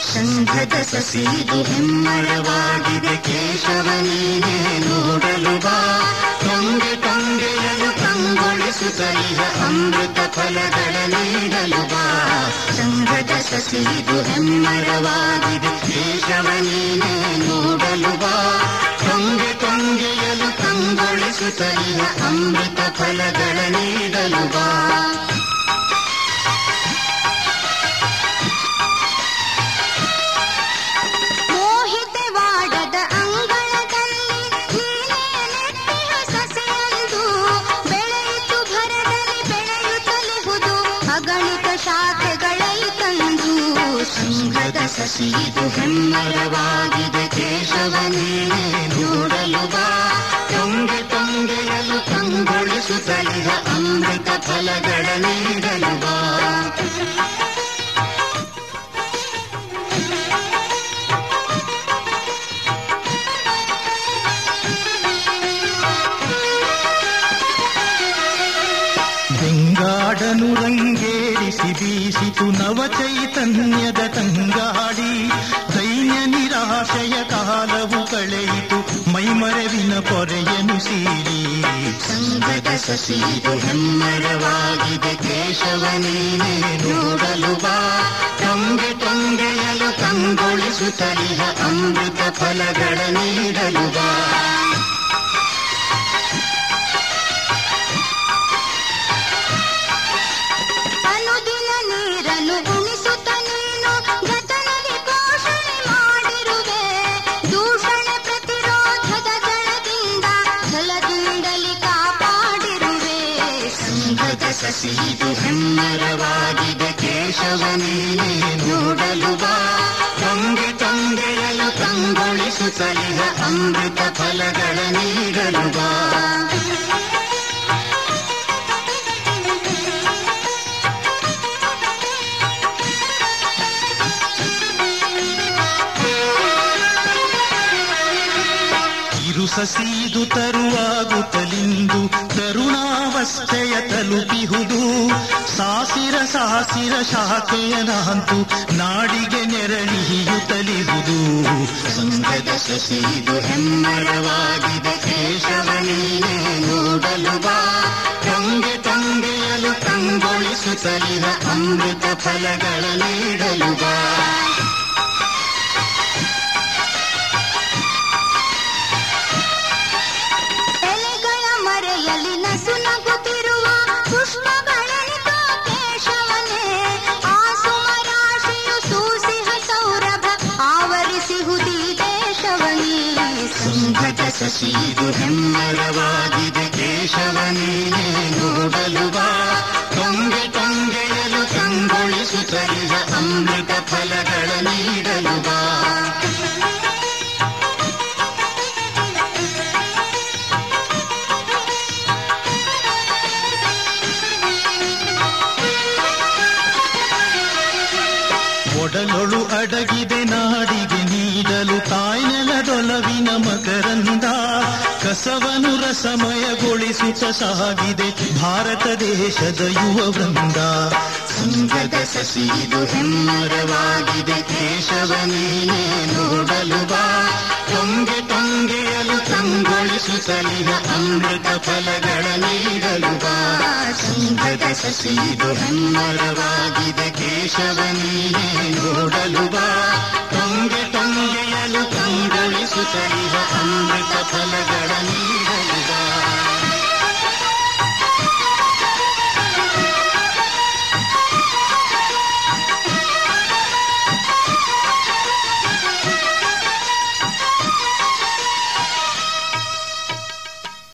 ಶಂಖದ ಸಸಿದು ಹೆಮ್ಮರವಾಗಿದೆ ಕೇಶವ ನೀನೇ ನೋಡಲು ಬಾ ಟೊಂಗೆ ಟೊಂಗೆಯಲು ಕಂಗೊಳಿಸುತ್ತಲಿಹ ಅಮೃತ ಫಲಗಳ ನೀಡಲು ಬಾ ಶಂಖದ ಸಸಿದು ಹೆಮ್ಮರವಾಗಿದೆ ಕೇಶವ ನೀನೇ ನೋಡಲು ಬಾ ಟೊಂಗೆ ಟೊಂಗೆಯಲು ಕಂಗೊಳಿಸುತ್ತಲಿಹ ಅಮೃತ ಫಲಗಳ ನೀಡಲು ಬಾ ಮೋಹಿತವಾಡದ ಅಂಗಳದಲ್ಲಿ ನೀನೇ ನೆಟ್ಟಿಹ ಸಸಿಯೊಂದು ಬೆಳೆಯಿತು ಭರದಲ್ಲಿ ಬೆಳೆಯುತ್ತಲಿಹುದು ಅಗಣಿತ ಶಾಖೆಗಳೈ ತಂದು ಶಂಖದ ಸಸಿದು ಹೆಮ್ಮರವಾಗಿದೆ ಕೇಶವ ನೀನೇ ನೋಡಲು ಬಾ ಟೊಂಗೆ ಟೊಂಗೆಯಲು ಕಂಗೊಳಿಸುತ್ತಲಿಹ ಅಮೃತ ಫಲಗಳ ನೀಡಲು ಬಾ ಬೆಂಗಾಡನು ರಂಗೇರಿಸಿ ಬೀಸಿತು ನವ ಚೈತನ್ಯದ ತಂಗಾಡಿ ದೈನ್ಯ ನಿರಾಶೆಯ ಕಾಲವು ಕಳೆಯಿತು ಮೈಮರೆವಿನ ಪೊರೆಯನು ಸೀರಿ ಸಂಘದ ಸಸಿದು ಹೆಮ್ಮರವಾಗಿದೆ ಕೇಶವ ನೀನೇ ನೋಡಲು ಬಾ ಟೊಂಗೆ ಟೊಂಗೆಯಲು ಕಂಗೊಳಿಸುತ್ತಲಿಹ ಅಮೃತ ಫಲಗಳ ನೀಡಲು ಬಾ ಅನುದಿನ ನೀರನ್ನು ಉಣಿಸುತ್ತ ನೀನು ಜತನದಿ ಪೋಷಣೆ ಮಾಡಿರುವೆ ದೂಷಣೆ ಪ್ರತಿರೋಧದ ಜಳದಿಂದ ಜಲದಿಂದಲಿ ಕಾಪಾಡಿರುವೆ ಸಂಘದ ಸಸಿದು ಹೆಮ್ಮರವಾಗಿದೆ ಕೇಶವ ನೀನೇ ನೋಡಲು ಬಾ ಟೊಂಗೆ ಟೊಂಗೆಯಲು ಕಂಗೊಳಿಸುತ್ತಲಿಹ ಅಮೃತ ಫಲಗಳ ನೀಡಲು ಬಾ ಇರು ಸಸೀದು ತರುವಾಗುತ್ತಲಿಂದು ತರುಣಾವಸ್ಥೆಯ ತಲುಪಿಹುದು ಸಾಸಿರ ಸಾಸಿರ ಶಾಖೆಯ ನಾಂತು ನಾಡಿಗೆ ನೆರಳಿಯುತ್ತಲಿಹುದು ಸಂಘದ ಸಸಿದು ಹೆಮ್ಮರವಾಗಿದೆ ಕೇಶವ ನೀನೇ ನೋಡಲು ಬಾ ಟೊಂಗೆ ಟೊಂಗೆಯಲು ಕಂಗೊಳಿಸುತ್ತಲಿಹ ಅಮೃತ ಫಲಗಳ ನೀಡಲು ಬಾ ಎಲೆಗಳ ಮರೆಯಲ್ಲಿ ನಸು ನಗುತ್ತಿರುವ ಪುಷ್ಪಗಳೆನಿತ ಕೇಶವನೇ ಆ ಸುಮರಾಶಿಯು ಸೂಸಿಹ ಸೌರಭ ಆವರಿಸಿಹುದಿ ದೇಶವನೇ ಸಂಘದ ಸಸಿದು ಹೆಮ್ಮರವಾಗಿದೆ ಕೇಶವ ನೀನೇ ನೋಡಲು ಬಾ ಟೊಂಗೆ ಟೊಂಗೆಯಲು ಕಂಗೊಳಿಸುತ್ತಲಿಹ ಅಮೃತ ಫಲಗಳ ನೀಡಲು ಬಾ ಒಡಲೊಳು ಅಡಗಿದೆ ನಾಡಿಗೆ ನೀಡಲು ತಾಯ್ನೆಲದೊಲವಿನ ಮಕರಂದ ಕಸವನು ರಸಮಯಗೊಳಿಸುತ್ತ ಸಾಗಿದೆ ಭಾರತ ದೇಶದ ಯುವ ವೃಂದ ಸಂಘದ ಸಸಿದು ಹೆಮ್ಮರವಾಗಿದೆ ಕೇಶವ ನೀನೇ ನೋಡಲು ಬಾ ಟೊಂಗೆ ಟೊಂಗೆಯಲು ಕಂಗೊಳಿಸುತ್ತಲಿಹ ಅಮೃತ ಫಲಗಳ ನೀಡಲು ಬಾ ಸಂಘದ ಸಸಿದು ಹೆಮ್ಮರವಾಗಿದೆ ಕೇಶವ ನೀನೇ ನೋಡಲು ಬಾ ಟೊಂಗೆ ಟೊಂಗೆಯಲು ಕಂಗೊಳಿಸುತ್ತಲಿಹ ಅಮೃತ ಫಲಗಳ ನೀಡಲು ಬಾ